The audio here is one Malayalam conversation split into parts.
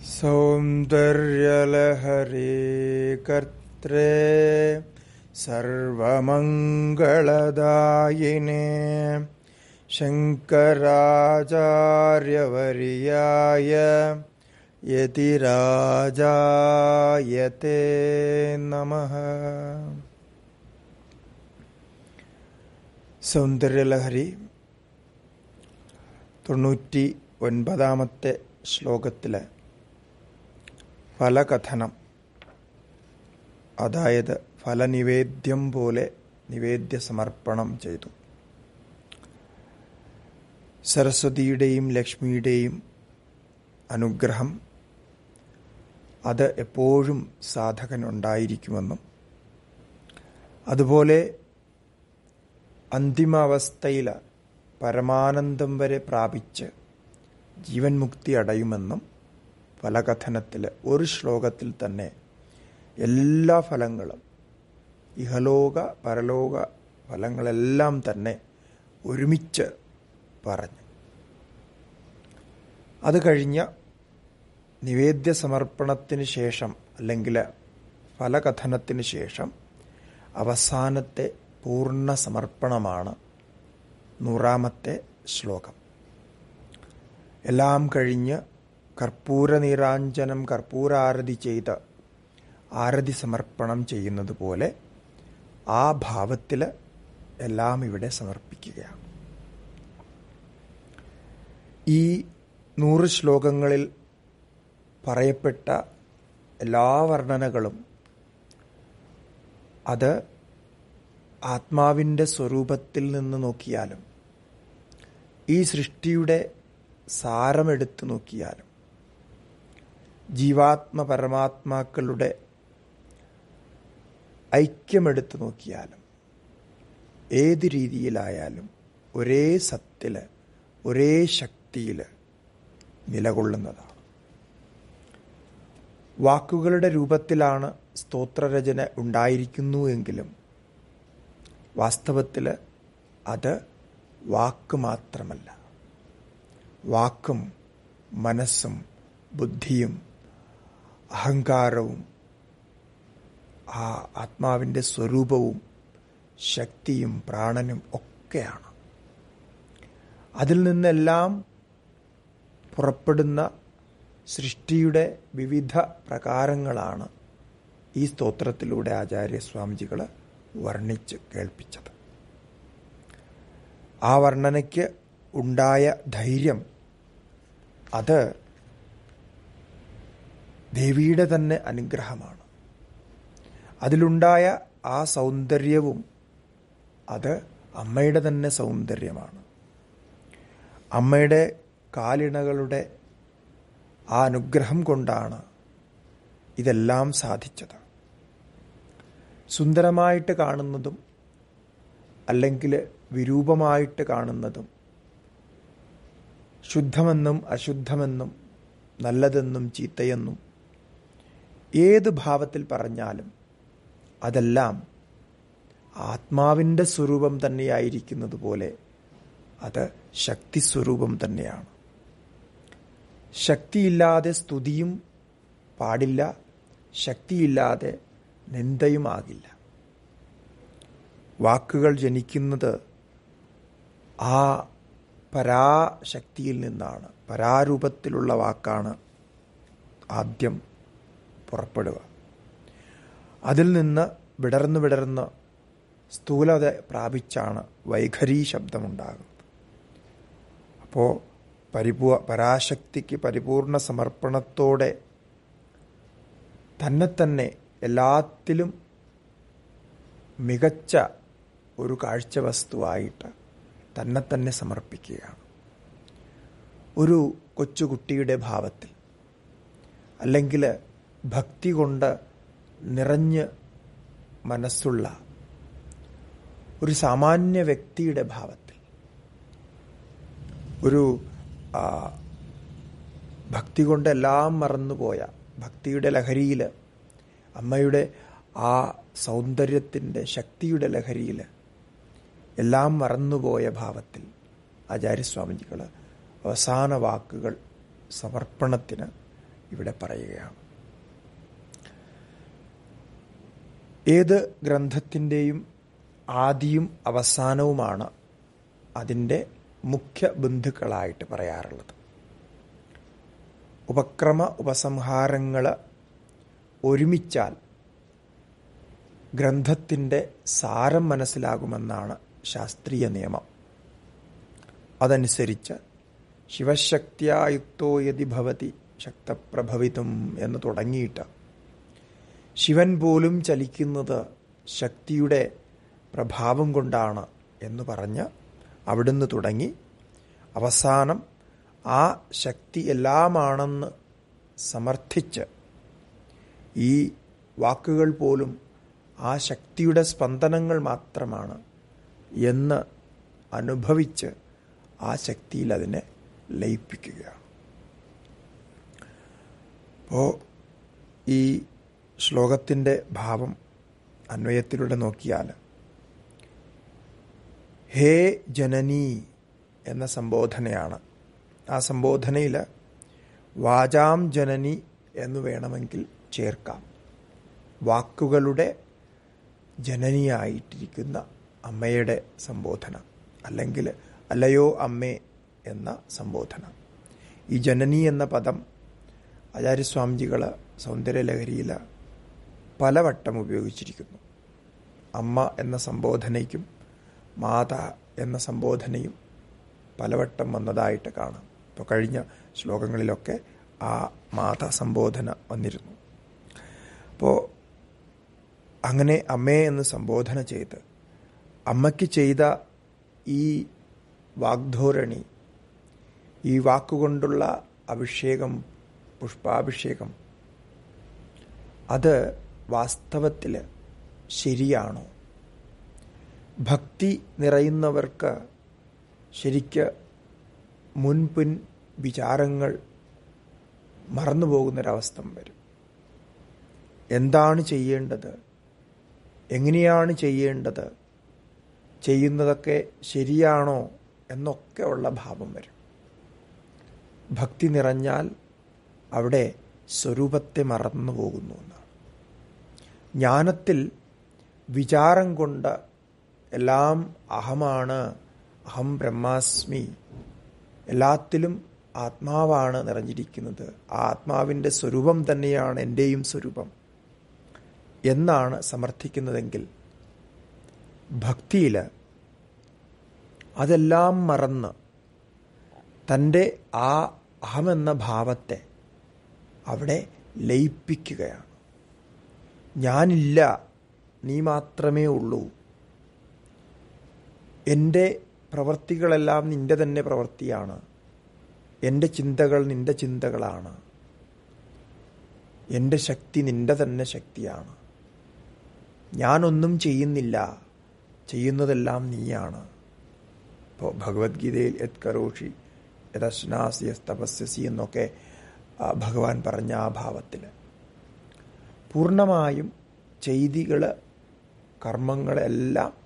सौन्दर्यलहरे कर्त्रे सर्वमङ्गलदायिने शङ्कराचार्यवर्याय यतिराजायते नमः സൗന്ദര്യലഹരി തൊണ്ണൂറ്റി ഒൻപതാമത്തെ ശ്ലോകത്തിലെ ഫലകഥനം അതായത് ഫലനിവേദ്യം പോലെ നിവേദ്യ സമർപ്പണം ചെയ്തു സരസ്വതിയുടെയും ലക്ഷ്മിയുടെയും അനുഗ്രഹം അത് എപ്പോഴും സാധകനുണ്ടായിരിക്കുമെന്നും അതുപോലെ അന്തിമാവസ്ഥയിൽ പരമാനന്ദം വരെ പ്രാപിച്ച് ജീവൻ മുക്തി അടയുമെന്നും ഫലകഥനത്തിൽ ഒരു ശ്ലോകത്തിൽ തന്നെ എല്ലാ ഫലങ്ങളും ഇഹലോക പരലോക ഫലങ്ങളെല്ലാം തന്നെ ഒരുമിച്ച് പറഞ്ഞു അത് കഴിഞ്ഞ നിവേദ്യ സമർപ്പണത്തിന് ശേഷം അല്ലെങ്കിൽ ഫലകഥനത്തിന് ശേഷം അവസാനത്തെ പൂർണ്ണ സമർപ്പണമാണ് നൂറാമത്തെ ശ്ലോകം എല്ലാം കഴിഞ്ഞ് കർപ്പൂര നീരാഞ്ജനം കർപ്പൂരാരതി ചെയ്ത് ആരതി സമർപ്പണം ചെയ്യുന്നത് പോലെ ആ ഭാവത്തിൽ എല്ലാം ഇവിടെ സമർപ്പിക്കുകയാണ് ഈ നൂറ് ശ്ലോകങ്ങളിൽ പറയപ്പെട്ട എല്ലാ വർണ്ണനകളും അത് ആത്മാവിൻ്റെ സ്വരൂപത്തിൽ നിന്ന് നോക്കിയാലും ഈ സൃഷ്ടിയുടെ സാരമെടുത്ത് നോക്കിയാലും ജീവാത്മ പരമാത്മാക്കളുടെ ഐക്യമെടുത്ത് നോക്കിയാലും ഏത് രീതിയിലായാലും ഒരേ സത്തിൽ ഒരേ ശക്തിയിൽ നിലകൊള്ളുന്നതാണ് വാക്കുകളുടെ രൂപത്തിലാണ് സ്തോത്രരചന ഉണ്ടായിരിക്കുന്നു എങ്കിലും വാസ്തവത്തിൽ അത് വാക്ക് മാത്രമല്ല വാക്കും മനസ്സും ബുദ്ധിയും അഹങ്കാരവും ആ ആത്മാവിൻ്റെ സ്വരൂപവും ശക്തിയും പ്രാണനും ഒക്കെയാണ് അതിൽ നിന്നെല്ലാം പുറപ്പെടുന്ന സൃഷ്ടിയുടെ വിവിധ പ്രകാരങ്ങളാണ് ഈ സ്തോത്രത്തിലൂടെ ആചാര്യസ്വാമിജികൾ വർണ്ണിച്ച് കേൾപ്പിച്ചത് ആ വർണ്ണനയ്ക്ക് ഉണ്ടായ ധൈര്യം അത് ദേവിയുടെ തന്നെ അനുഗ്രഹമാണ് അതിലുണ്ടായ ആ സൗന്ദര്യവും അത് അമ്മയുടെ തന്നെ സൗന്ദര്യമാണ് അമ്മയുടെ കാലിണകളുടെ ആ അനുഗ്രഹം കൊണ്ടാണ് ഇതെല്ലാം സാധിച്ചത് സുന്ദരമായിട്ട് കാണുന്നതും അല്ലെങ്കിൽ വിരൂപമായിട്ട് കാണുന്നതും ശുദ്ധമെന്നും അശുദ്ധമെന്നും നല്ലതെന്നും ചീത്തയെന്നും ഏത് ഭാവത്തിൽ പറഞ്ഞാലും അതെല്ലാം ആത്മാവിൻ്റെ സ്വരൂപം തന്നെയായിരിക്കുന്നത് പോലെ അത് ശക്തി സ്വരൂപം തന്നെയാണ് ശക്തിയില്ലാതെ സ്തുതിയും പാടില്ല ശക്തിയില്ലാതെ നിന്ദയുമാകില്ല വാക്കുകൾ ജനിക്കുന്നത് ആ പരാശക്തിയിൽ നിന്നാണ് പരാരൂപത്തിലുള്ള വാക്കാണ് ആദ്യം പുറപ്പെടുക അതിൽ നിന്ന് വിടർന്ന് വിടർന്ന് സ്ഥൂലത പ്രാപിച്ചാണ് വൈഖരി ശബ്ദമുണ്ടാകുന്നത് അപ്പോൾ പരിപൂ പരാശക്തിക്ക് പരിപൂർണ സമർപ്പണത്തോടെ തന്നെ തന്നെ എല്ലാത്തിലും മികച്ച ഒരു കാഴ്ച വസ്തുവായിട്ട് തന്നെ തന്നെ സമർപ്പിക്കുകയാണ് ഒരു കൊച്ചുകുട്ടിയുടെ ഭാവത്തിൽ അല്ലെങ്കിൽ ഭക്തി കൊണ്ട് നിറഞ്ഞ് മനസ്സുള്ള ഒരു സാമാന്യ വ്യക്തിയുടെ ഭാവത്തിൽ ഒരു ഭക്തി കൊണ്ട് എല്ലാം മറന്നുപോയ ഭക്തിയുടെ ലഹരിയിൽ അമ്മയുടെ ആ സൗന്ദര്യത്തിൻ്റെ ശക്തിയുടെ ലഹരിയിൽ എല്ലാം മറന്നുപോയ ഭാവത്തിൽ ആചാര്യസ്വാമിജികൾ അവസാന വാക്കുകൾ സമർപ്പണത്തിന് ഇവിടെ പറയുകയാണ് ഏത് ഗ്രന്ഥത്തിൻ്റെയും ആദിയും അവസാനവുമാണ് അതിൻ്റെ മുഖ്യ ബന്ധുക്കളായിട്ട് പറയാറുള്ളത് ഉപക്രമ ഉപസംഹാരങ്ങൾ ഒരുമിച്ചാൽ ഗ്രന്ഥത്തിൻ്റെ സാരം മനസ്സിലാകുമെന്നാണ് ശാസ്ത്രീയ നിയമം അതനുസരിച്ച് ശിവശക്തിയായുക്തോ യതി ഭവതി ശക്തപ്രഭവിതും എന്ന് തുടങ്ങിയിട്ട് ശിവൻ പോലും ചലിക്കുന്നത് ശക്തിയുടെ പ്രഭാവം കൊണ്ടാണ് എന്ന് പറഞ്ഞ് അവിടുന്ന് തുടങ്ങി അവസാനം ആ ശക്തി എല്ലാമാണെന്ന് സമർത്ഥിച്ച് ഈ വാക്കുകൾ പോലും ആ ശക്തിയുടെ സ്പന്ദനങ്ങൾ മാത്രമാണ് എന്ന് അനുഭവിച്ച് ആ ശക്തിയിൽ അതിനെ ലയിപ്പിക്കുകയാണ് അപ്പോൾ ഈ ശ്ലോകത്തിൻ്റെ ഭാവം അന്വയത്തിലൂടെ നോക്കിയാൽ ഹേ ജനനി എന്ന സംബോധനയാണ് ആ സംബോധനയിൽ വാചാം ജനനി എന്ന് വേണമെങ്കിൽ ചേർക്കാം വാക്കുകളുടെ ജനനിയായിട്ടിരിക്കുന്ന അമ്മയുടെ സംബോധന അല്ലെങ്കിൽ അല്ലയോ അമ്മേ എന്ന സംബോധന ഈ ജനനി എന്ന പദം ആചാര്യസ്വാമിജികൾ സൗന്ദര്യലഹരിയിൽ പലവട്ടം ഉപയോഗിച്ചിരിക്കുന്നു അമ്മ എന്ന സംബോധനയ്ക്കും മാത എന്ന സംബോധനയും പലവട്ടം വന്നതായിട്ട് കാണാം ഇപ്പോൾ കഴിഞ്ഞ ശ്ലോകങ്ങളിലൊക്കെ ആ മാത സംബോധന വന്നിരുന്നു അപ്പോൾ അങ്ങനെ അമ്മേ എന്ന് സംബോധന ചെയ്ത് അമ്മയ്ക്ക് ചെയ്ത ഈ വാഗ്ധോരണി ഈ വാക്കുകൊണ്ടുള്ള അഭിഷേകം പുഷ്പാഭിഷേകം അത് വാസ്തവത്തിൽ ശരിയാണോ ഭക്തി നിറയുന്നവർക്ക് ശരിക്ക് മുൻപിൻ വിചാരങ്ങൾ മറന്നുപോകുന്നൊരവസ്ഥ വരും എന്താണ് ചെയ്യേണ്ടത് എങ്ങനെയാണ് ചെയ്യേണ്ടത് ചെയ്യുന്നതൊക്കെ ശരിയാണോ എന്നൊക്കെ ഉള്ള ഭാവം വരും ഭക്തി നിറഞ്ഞാൽ അവിടെ സ്വരൂപത്തെ മറന്നു പോകുന്നു എന്നാണ് ജ്ഞാനത്തിൽ വിചാരം കൊണ്ട് എല്ലാം അഹമാണ് അഹം ബ്രഹ്മാസ്മി എല്ലാത്തിലും ആത്മാവാണ് നിറഞ്ഞിരിക്കുന്നത് ആ ആത്മാവിൻ്റെ സ്വരൂപം തന്നെയാണ് എൻ്റെയും സ്വരൂപം എന്നാണ് സമർത്ഥിക്കുന്നതെങ്കിൽ ഭക്തിയിൽ അതെല്ലാം മറന്ന് തൻ്റെ ആ അഹമെന്ന ഭാവത്തെ അവിടെ ലയിപ്പിക്കുകയാണ് ഞാനില്ല നീ മാത്രമേ ഉള്ളൂ എൻ്റെ പ്രവൃത്തികളെല്ലാം നിന്റെ തന്നെ പ്രവൃത്തിയാണ് എൻ്റെ ചിന്തകൾ നിന്റെ ചിന്തകളാണ് എൻ്റെ ശക്തി നിന്റെ തന്നെ ശക്തിയാണ് ഞാനൊന്നും ചെയ്യുന്നില്ല ചെയ്യുന്നതെല്ലാം നീയാണ് ഇപ്പോൾ ഭഗവത്ഗീതയിൽ യത് കരോഷി യദശ്നാസി യസ്തപസ്യസി എന്നൊക്കെ ഭഗവാൻ പറഞ്ഞ ആ ഭാവത്തിൽ പൂർണ്ണമായും ചെയ്തികൾ കർമ്മങ്ങളെല്ലാം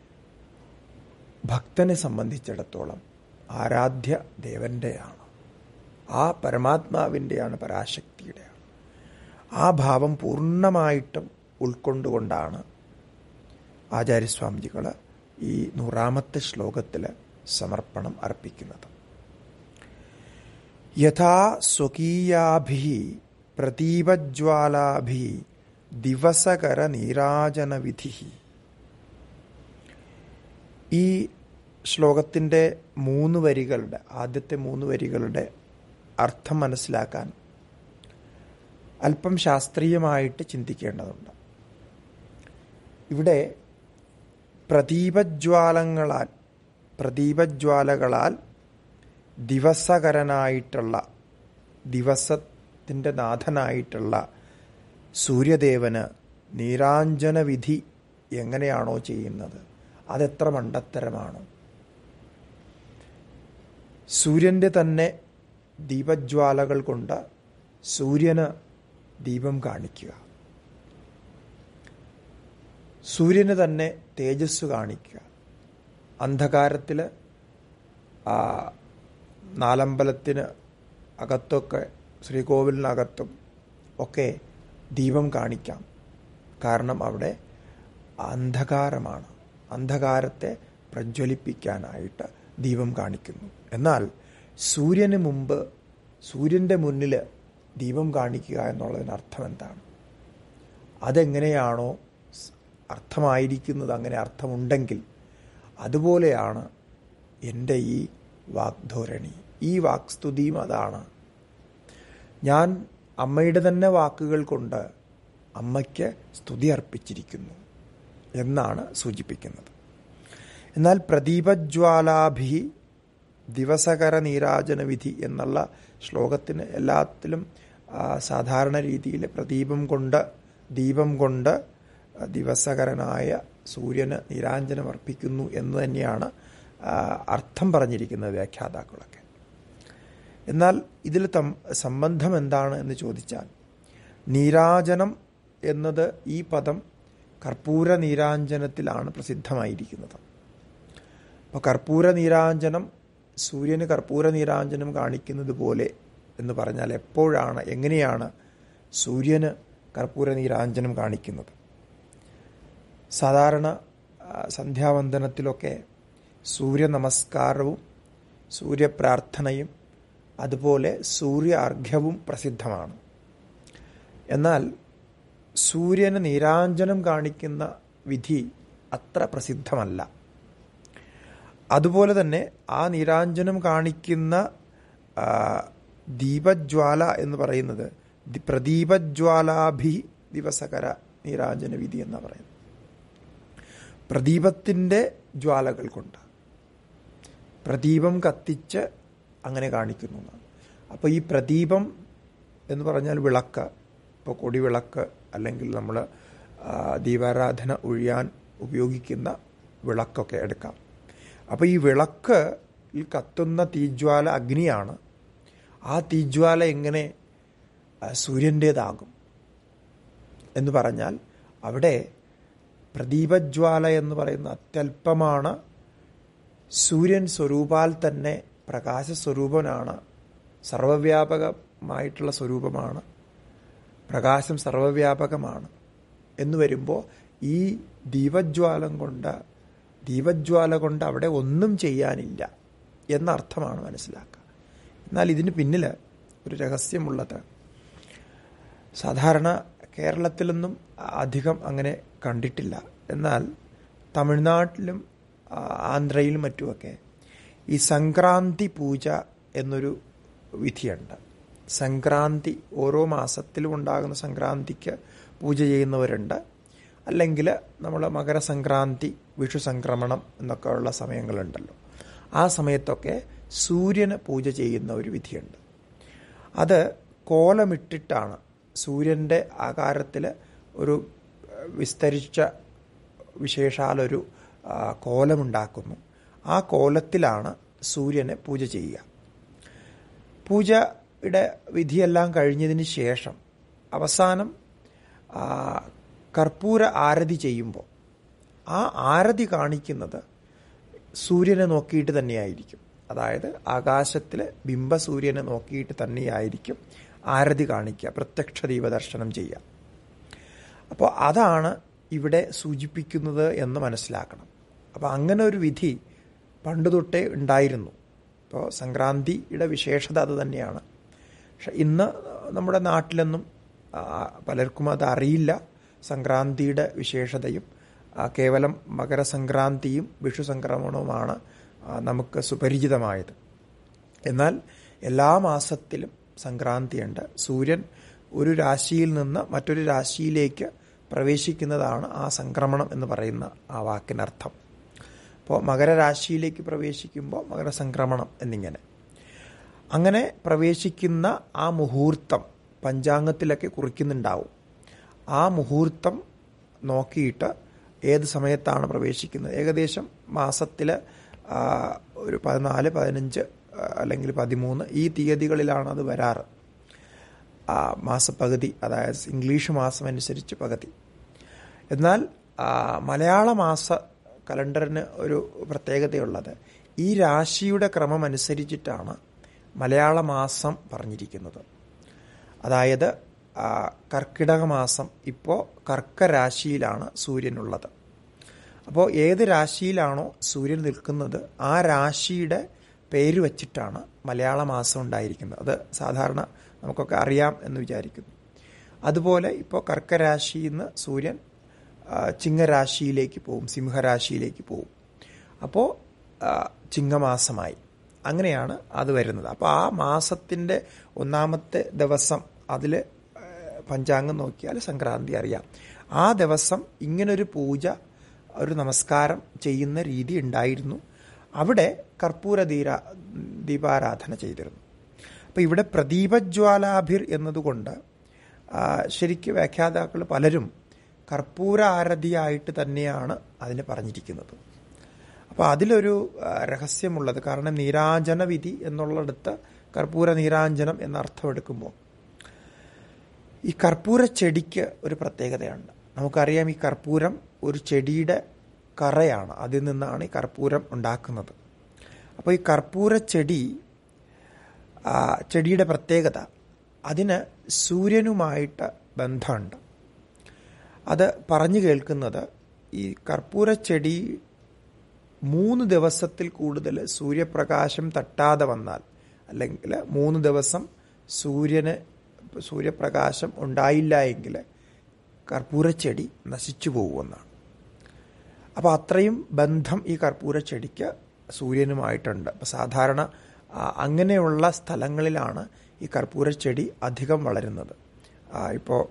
ഭക്തനെ സംബന്ധിച്ചിടത്തോളം ആരാധ്യ ദേവൻ്റെയാണ് ആ പരമാത്മാവിൻ്റെയാണ് പരാശക്തിയുടെയാണ് ആ ഭാവം പൂർണ്ണമായിട്ടും ഉൾക്കൊണ്ടുകൊണ്ടാണ് ആചാര്യസ്വാമിജികൾ ഈ നൂറാമത്തെ ശ്ലോകത്തിൽ സമർപ്പണം അർപ്പിക്കുന്നത് യഥാ സ്വകീയാഭി പ്രദീപജ്വാലാഭി ദിവസകര നീരാജനവിധി ഈ ശ്ലോകത്തിൻ്റെ മൂന്ന് വരികളുടെ ആദ്യത്തെ മൂന്ന് വരികളുടെ അർത്ഥം മനസ്സിലാക്കാൻ അല്പം ശാസ്ത്രീയമായിട്ട് ചിന്തിക്കേണ്ടതുണ്ട് ഇവിടെ പ്രദീപജ്വാലങ്ങളാൽ പ്രദീപജ്വാലകളാൽ ദിവസകരനായിട്ടുള്ള ദിവസത്തിൻ്റെ നാഥനായിട്ടുള്ള സൂര്യദേവന് നീരാഞ്ജന വിധി എങ്ങനെയാണോ ചെയ്യുന്നത് അതെത്ര മണ്ടത്തരമാണോ സൂര്യൻ്റെ തന്നെ ദീപജ്വാലകൾ കൊണ്ട് സൂര്യന് ദീപം കാണിക്കുക സൂര്യന് തന്നെ തേജസ് കാണിക്കുക അന്ധകാരത്തിൽ നാലമ്പലത്തിന് അകത്തൊക്കെ ശ്രീകോവിലിനകത്തും ഒക്കെ ദീപം കാണിക്കാം കാരണം അവിടെ അന്ധകാരമാണ് അന്ധകാരത്തെ പ്രജ്വലിപ്പിക്കാനായിട്ട് ദീപം കാണിക്കുന്നു എന്നാൽ സൂര്യന് മുമ്പ് സൂര്യൻ്റെ മുന്നിൽ ദീപം കാണിക്കുക എന്നുള്ളതിന് അർത്ഥം എന്താണ് അതെങ്ങനെയാണോ അർത്ഥമായിരിക്കുന്നത് അങ്ങനെ അർത്ഥമുണ്ടെങ്കിൽ അതുപോലെയാണ് എൻ്റെ ഈ വാഗ്ധോരണി ഈ വാക്സ്തുതിയും അതാണ് ഞാൻ അമ്മയുടെ തന്നെ വാക്കുകൾ കൊണ്ട് അമ്മയ്ക്ക് സ്തുതി അർപ്പിച്ചിരിക്കുന്നു എന്നാണ് സൂചിപ്പിക്കുന്നത് എന്നാൽ പ്രദീപജ്വാലാഭി ദിവസകര നീരാജന വിധി എന്നുള്ള ശ്ലോകത്തിന് എല്ലാത്തിലും സാധാരണ രീതിയിൽ പ്രദീപം കൊണ്ട് ദീപം കൊണ്ട് ദിവസകരനായ സൂര്യന് നീരാഞ്ജനം അർപ്പിക്കുന്നു എന്ന് തന്നെയാണ് അർത്ഥം പറഞ്ഞിരിക്കുന്നത് വ്യാഖ്യാതാക്കളൊക്കെ എന്നാൽ ഇതിൽ തം സംബന്ധം എന്താണ് എന്ന് ചോദിച്ചാൽ നീരാജനം എന്നത് ഈ പദം കർപ്പൂര നീരാഞ്ജനത്തിലാണ് പ്രസിദ്ധമായിരിക്കുന്നത് അപ്പോൾ കർപ്പൂര നീരാഞ്ജനം സൂര്യന് കർപ്പൂര നീരാഞ്ജനം കാണിക്കുന്നത് പോലെ എന്ന് പറഞ്ഞാൽ എപ്പോഴാണ് എങ്ങനെയാണ് സൂര്യന് കർപ്പൂര നീരാഞ്ജനം കാണിക്കുന്നത് സാധാരണ സന്ധ്യാവന്ദനത്തിലൊക്കെ സൂര്യ നമസ്കാരവും സൂര്യപ്രാർത്ഥനയും അതുപോലെ സൂര്യ അർഘ്യവും പ്രസിദ്ധമാണ് എന്നാൽ സൂര്യന് നീരാഞ്ജനം കാണിക്കുന്ന വിധി അത്ര പ്രസിദ്ധമല്ല അതുപോലെ തന്നെ ആ നീരാഞ്ജനം കാണിക്കുന്ന ദീപജ്വാല എന്ന് പറയുന്നത് പ്രദീപജ്വാലാഭി ദിവസകര നീരാഞ്ജന വിധി എന്ന് പറയുന്നത് പ്രദീപത്തിൻ്റെ ജ്വാലകൾ കൊണ്ട് പ്രദീപം കത്തിച്ച് അങ്ങനെ കാണിക്കുന്നു അപ്പോൾ ഈ പ്രദീപം എന്ന് പറഞ്ഞാൽ വിളക്ക് ഇപ്പോൾ കൊടിവിളക്ക് അല്ലെങ്കിൽ നമ്മൾ ദീപാരാധന ഒഴിയാൻ ഉപയോഗിക്കുന്ന വിളക്കൊക്കെ എടുക്കാം അപ്പോൾ ഈ വിളക്ക് ഈ കത്തുന്ന തീജ്വാല അഗ്നിയാണ് ആ തീജ്വാല എങ്ങനെ സൂര്യൻ്റേതാകും എന്ന് പറഞ്ഞാൽ അവിടെ പ്രദീപജ്വാല എന്ന് പറയുന്ന അത്യല്പമാണ് സൂര്യൻ സ്വരൂപാൽ തന്നെ പ്രകാശ സ്വരൂപനാണ് സർവവ്യാപകമായിട്ടുള്ള സ്വരൂപമാണ് പ്രകാശം സർവവ്യാപകമാണ് എന്ന് വരുമ്പോൾ ഈ ദീപജ്വാലം കൊണ്ട് ദീപജ്വാല കൊണ്ട് അവിടെ ഒന്നും ചെയ്യാനില്ല എന്ന അർത്ഥമാണ് മനസ്സിലാക്കുക എന്നാൽ ഇതിന് പിന്നിൽ ഒരു രഹസ്യമുള്ളത് സാധാരണ കേരളത്തിലൊന്നും അധികം അങ്ങനെ കണ്ടിട്ടില്ല എന്നാൽ തമിഴ്നാട്ടിലും ആന്ധ്രയിലും മറ്റുമൊക്കെ ഈ സംക്രാന്തി പൂജ എന്നൊരു വിധിയുണ്ട് സംക്രാന്തി ഓരോ മാസത്തിലും ഉണ്ടാകുന്ന സംക്രാന്തിക്ക് പൂജ ചെയ്യുന്നവരുണ്ട് അല്ലെങ്കിൽ നമ്മൾ മകരസംക്രാന്തി വിഷു സംക്രമണം എന്നൊക്കെ ഉള്ള സമയങ്ങളുണ്ടല്ലോ ആ സമയത്തൊക്കെ സൂര്യന് പൂജ ചെയ്യുന്ന ഒരു വിധിയുണ്ട് അത് കോലമിട്ടിട്ടാണ് സൂര്യൻ്റെ ആകാരത്തിൽ ഒരു വിസ്തരിച്ച വിശേഷാലൊരു കോലമുണ്ടാക്കുന്നു ആ കോലത്തിലാണ് സൂര്യനെ പൂജ ചെയ്യുക പൂജയുടെ വിധിയെല്ലാം കഴിഞ്ഞതിന് ശേഷം അവസാനം കർപ്പൂര ആരതി ചെയ്യുമ്പോൾ ആ ആരതി കാണിക്കുന്നത് സൂര്യനെ നോക്കിയിട്ട് തന്നെയായിരിക്കും അതായത് ആകാശത്തിലെ ബിംബസൂര്യനെ നോക്കിയിട്ട് തന്നെയായിരിക്കും ആരതി കാണിക്കുക പ്രത്യക്ഷ ദീപദർശനം ചെയ്യുക അപ്പോൾ അതാണ് ഇവിടെ സൂചിപ്പിക്കുന്നത് എന്ന് മനസ്സിലാക്കണം അപ്പോൾ അങ്ങനെ ഒരു വിധി പണ്ട് തൊട്ടേ ഉണ്ടായിരുന്നു ഇപ്പോൾ സംക്രാന്തിയുടെ വിശേഷത അത് തന്നെയാണ് പക്ഷെ ഇന്ന് നമ്മുടെ നാട്ടിലൊന്നും പലർക്കും അത് അറിയില്ല സംക്രാന്തിയുടെ വിശേഷതയും കേവലം മകരസംക്രാന്തിയും വിഷു സംക്രമണവുമാണ് നമുക്ക് സുപരിചിതമായത് എന്നാൽ എല്ലാ മാസത്തിലും സംക്രാന്തിയുണ്ട് സൂര്യൻ ഒരു രാശിയിൽ നിന്ന് മറ്റൊരു രാശിയിലേക്ക് പ്രവേശിക്കുന്നതാണ് ആ സംക്രമണം എന്ന് പറയുന്ന ആ വാക്കിനർത്ഥം അപ്പോൾ മകരരാശിയിലേക്ക് പ്രവേശിക്കുമ്പോൾ മകരസംക്രമണം എന്നിങ്ങനെ അങ്ങനെ പ്രവേശിക്കുന്ന ആ മുഹൂർത്തം പഞ്ചാംഗത്തിലൊക്കെ കുറിക്കുന്നുണ്ടാവും ആ മുഹൂർത്തം നോക്കിയിട്ട് ഏത് സമയത്താണ് പ്രവേശിക്കുന്നത് ഏകദേശം മാസത്തിൽ ഒരു പതിനാല് പതിനഞ്ച് അല്ലെങ്കിൽ പതിമൂന്ന് ഈ തീയതികളിലാണ് അത് വരാറ് മാസപ്പകുതി അതായത് ഇംഗ്ലീഷ് മാസം അനുസരിച്ച് പകുതി എന്നാൽ മലയാള മാസ കലണ്ടറിന് ഒരു പ്രത്യേകതയുള്ളത് ഈ രാശിയുടെ ക്രമം അനുസരിച്ചിട്ടാണ് മലയാള മാസം പറഞ്ഞിരിക്കുന്നത് അതായത് ആ, കർക്കിടക മാസം ഇപ്പോൾ കർക്കരാശിയിലാണ് സൂര്യനുള്ളത് അപ്പോൾ ഏത് രാശിയിലാണോ സൂര്യൻ നിൽക്കുന്നത് ആ രാശിയുടെ പേര് വച്ചിട്ടാണ് മലയാള മാസം ഉണ്ടായിരിക്കുന്നത് അത് സാധാരണ നമുക്കൊക്കെ അറിയാം എന്ന് വിചാരിക്കുന്നു അതുപോലെ ഇപ്പോൾ കർക്കരാശിയിൽ നിന്ന് സൂര്യൻ ആ, ചിങ്ങരാശിയിലേക്ക് പോവും സിംഹരാശിയിലേക്ക് പോവും അപ്പോൾ ആ, ചിങ്ങമാസമായി അങ്ങനെയാണ് അത് വരുന്നത് അപ്പോൾ ആ മാസത്തിൻ്റെ ഒന്നാമത്തെ ദിവസം അതിൽ പഞ്ചാംഗം നോക്കിയാൽ സംക്രാന്തി അറിയാം ആ ദിവസം ഇങ്ങനൊരു പൂജ ഒരു നമസ്കാരം ചെയ്യുന്ന രീതി ഉണ്ടായിരുന്നു അവിടെ കർപ്പൂര ദീര ദീപാരാധന ചെയ്തിരുന്നു അപ്പോൾ ഇവിടെ പ്രദീപജ്വാലാഭിർ എന്നതുകൊണ്ട് ആ, ശരിക്ക് വ്യാഖ്യാതാക്കൾ പലരും കർപ്പൂര ആരതിയായിട്ട് തന്നെയാണ് അതിനെ പറഞ്ഞിരിക്കുന്നത് അപ്പോൾ അതിലൊരു ആ, രഹസ്യമുള്ളത് കാരണം നീരാഞ്ജന വിധി എന്നുള്ളിടത്ത് കർപ്പൂര നീരാഞ്ജനം എന്ന അർത്ഥം എടുക്കുമ്പോൾ ഈ കർപ്പൂര ചെടിക്ക് ഒരു പ്രത്യേകതയുണ്ട് നമുക്കറിയാം ഈ കർപ്പൂരം ഒരു ചെടിയുടെ കറയാണ് അതിൽ നിന്നാണ് ഈ കർപ്പൂരം ഉണ്ടാക്കുന്നത് അപ്പോൾ ഈ കർപ്പൂര ചെടി ആ, ചെടിയുടെ പ്രത്യേകത അതിന് സൂര്യനുമായിട്ട് ബന്ധമുണ്ട് അത് പറഞ്ഞു കേൾക്കുന്നത് ഈ കർപ്പൂര ചെടി മൂന്ന് ദിവസത്തിൽ കൂടുതൽ സൂര്യപ്രകാശം തട്ടാതെ വന്നാൽ അല്ലെങ്കിൽ മൂന്ന് ദിവസം സൂര്യന് സൂര്യപ്രകാശം ഉണ്ടായില്ല എങ്കിൽ കർപ്പൂരച്ചെടി നശിച്ചു പോകുമെന്നാണ് അപ്പോൾ അത്രയും ബന്ധം ഈ കർപ്പൂരച്ചെടിക്ക് സൂര്യനുമായിട്ടുണ്ട് അപ്പോൾ സാധാരണ ആ, അങ്ങനെയുള്ള സ്ഥലങ്ങളിലാണ് ഈ കർപ്പൂരച്ചെടി അധികം വളരുന്നത് ഇപ്പോൾ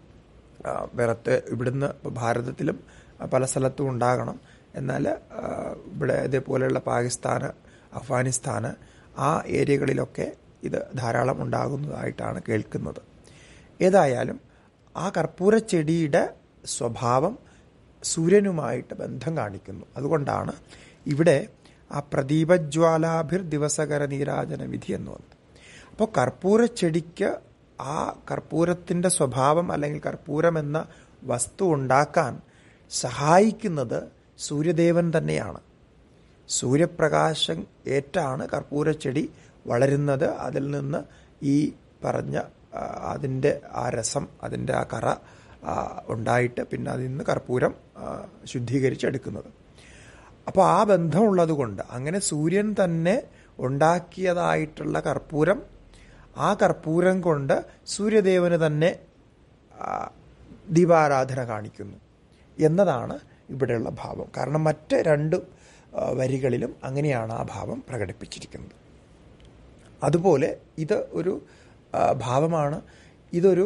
വേറത്തെ ഇവിടുന്ന് ഇപ്പൊ ഭാരതത്തിലും ആ, പല സ്ഥലത്തും ഉണ്ടാകണം എന്നാൽ ആ, ഇവിടെ ഇതേപോലെയുള്ള പാകിസ്ഥാന് അഫ്ഗാനിസ്ഥാന് ആ ഏരിയകളിലൊക്കെ ഇത് ധാരാളം ഉണ്ടാകുന്നതായിട്ടാണ് കേൾക്കുന്നത് ഏതായാലും ആ കർപ്പൂര ചെടിയുടെ സ്വഭാവം സൂര്യനുമായിട്ട് ബന്ധം കാണിക്കുന്നു അതുകൊണ്ടാണ് ഇവിടെ ആ പ്രദീപജ്വാലാഭിർ ദിവസകര നീരാജന വിധി എന്ന് വന്നത് അപ്പോൾ കർപ്പൂര ചെടിക്ക് ആ കർപ്പൂരത്തിൻ്റെ സ്വഭാവം അല്ലെങ്കിൽ കർപ്പൂരം എന്ന വസ്തു ഉണ്ടാക്കാൻ സഹായിക്കുന്നത് സൂര്യദേവൻ തന്നെയാണ് സൂര്യപ്രകാശം ഏറ്റാണ് കർപ്പൂരച്ചെടി വളരുന്നത് അതിൽ നിന്ന് ഈ പറഞ്ഞ ആ, അതിൻ്റെ ആ രസം അതിൻ്റെ ആ കറ ആ, ഉണ്ടായിട്ട് പിന്നെ അതിൽ നിന്ന് കർപ്പൂരം ആ, ശുദ്ധീകരിച്ചെടുക്കുന്നത് അപ്പോൾ ആ ബന്ധമുള്ളത് കൊണ്ട് അങ്ങനെ സൂര്യൻ തന്നെ ഉണ്ടാക്കിയതായിട്ടുള്ള കർപ്പൂരം ആ കർപ്പൂരം കൊണ്ട് സൂര്യദേവന് തന്നെ ആ, ദീപാരാധന കാണിക്കുന്നു എന്നതാണ് ഇവിടെയുള്ള ഭാവം കാരണം മറ്റ് രണ്ട് ആ, വരികളിലും അങ്ങനെയാണ് ആ ഭാവം പ്രകടിപ്പിച്ചിരിക്കുന്നത് അതുപോലെ ഇത് ഒരു ആ, ഭാവമാണ് ഇതൊരു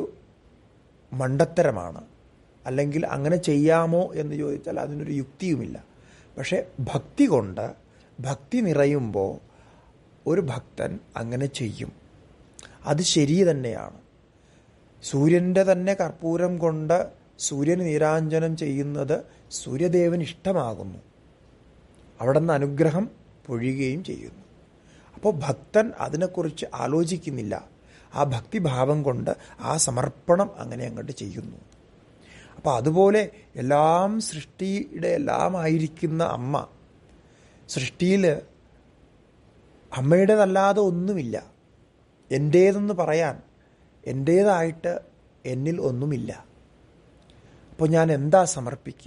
മണ്ടത്തരമാണ് അല്ലെങ്കിൽ അങ്ങനെ ചെയ്യാമോ എന്ന് ചോദിച്ചാൽ അതിനൊരു യുക്തിയുമില്ല പക്ഷേ ഭക്തി കൊണ്ട് ഭക്തി നിറയുമ്പോൾ ഒരു ഭക്തൻ അങ്ങനെ ചെയ്യും അത് ശരി തന്നെയാണ് സൂര്യൻ്റെ തന്നെ കർപ്പൂരം കൊണ്ട് സൂര്യന് നീരാഞ്ജനം ചെയ്യുന്നത് സൂര്യദേവന് ഇഷ്ടമാകുന്നു അവിടെ നിന്ന് അനുഗ്രഹം പൊഴിയുകയും ചെയ്യുന്നു അപ്പോൾ ഭക്തൻ അതിനെക്കുറിച്ച് ആലോചിക്കുന്നില്ല ആ ഭക്തിഭാവം കൊണ്ട് ആ സമർപ്പണം അങ്ങനെ അങ്ങോട്ട് ചെയ്യുന്നു അപ്പോൾ അതുപോലെ എല്ലാം സൃഷ്ടിയുടെ എല്ലാമായിരിക്കുന്ന അമ്മ സൃഷ്ടിയിൽ അമ്മയുടേതല്ലാതെ ഒന്നുമില്ല എൻ്റേതെന്ന് പറയാൻ എൻ്റേതായിട്ട് എന്നിൽ ഒന്നുമില്ല അപ്പോൾ ഞാൻ എന്താ സമർപ്പിക്കുക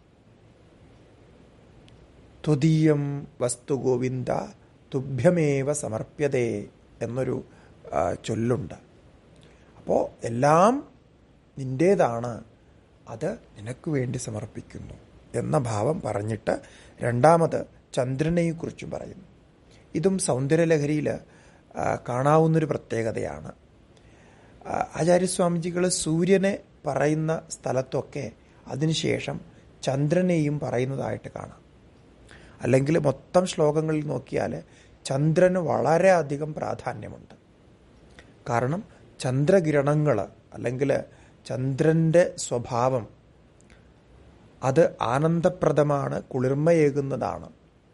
ത്വതീയം വസ്തു ഗോവിന്ദ തുഭ്യമേവ സമർപ്യതേ എന്നൊരു ആ, ചൊല്ലുണ്ട് അപ്പോൾ എല്ലാം നിൻ്റേതാണ് അത് നിനക്ക് വേണ്ടി സമർപ്പിക്കുന്നു എന്ന ഭാവം പറഞ്ഞിട്ട് രണ്ടാമത് ചന്ദ്രനെക്കുറിച്ചും പറയുന്നു ഇതും സൗന്ദര്യലഹരിയിൽ കാണാവുന്നൊരു പ്രത്യേകതയാണ് ആ, ആചാര്യസ്വാമിജികൾ സൂര്യനെ പറയുന്ന സ്ഥലത്തൊക്കെ അതിനുശേഷം ചന്ദ്രനെയും പറയുന്നതായിട്ട് കാണാം അല്ലെങ്കിൽ മൊത്തം ശ്ലോകങ്ങളിൽ നോക്കിയാൽ ചന്ദ്രന് വളരെയധികം പ്രാധാന്യമുണ്ട് കാരണം ചന്ദ്രകിരണങ്ങൾ അല്ലെങ്കിൽ ചന്ദ്രൻ്റെ സ്വഭാവം അത് ആനന്ദപ്രദമാണ് കുളിർമയേകുന്നതാണ്